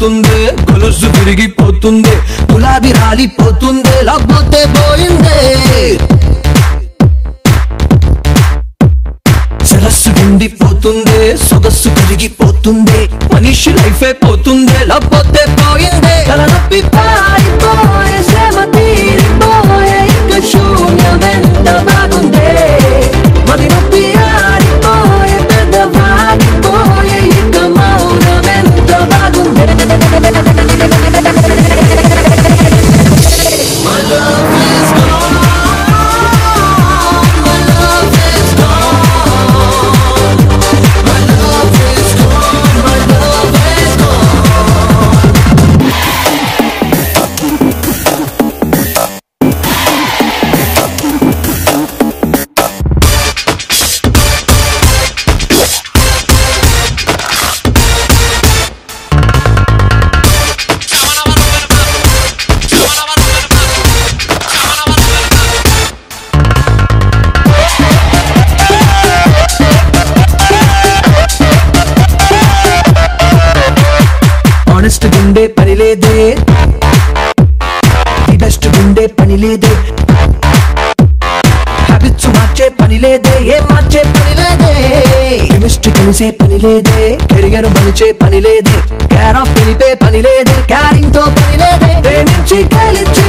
పోతుంది గొలుసు విరిగిపోతుంది గులాబీ రాలిపోతుంది లేకపోతే పోయింది సరస్సు నిండిపోతుంది సొగస్సు కరిగిపోతుంది మనిషి లైఫే పోతుంది లేకపోతే పోయింది తలనొప్పి పారిపోయే శ్రమ తీరిపోయే ఇక శూన్యమెంత బాగుంది మరి నొప్పి ఆరిపోయే పెద్ద వాడిపోయే ఇక మౌనమెంత బాగుంది My love is gone. My love is gone. My love is gone. My love is gone. Honest గుండే పని లేదే బెస్ట్ గుండే పని లేదే హ్యాబిట్స్ మార్చే పని లేదే ఏ మార్చే పని లేదే కెమిస్ట్రీ కలిసే పని లేదే కెరియర్ మలిచే పని లేదే కేర్ ఆఫ్ తెలిపే పని లేదే క్యారింగ్ తో పని లేదే ప్రేమించి కలిచే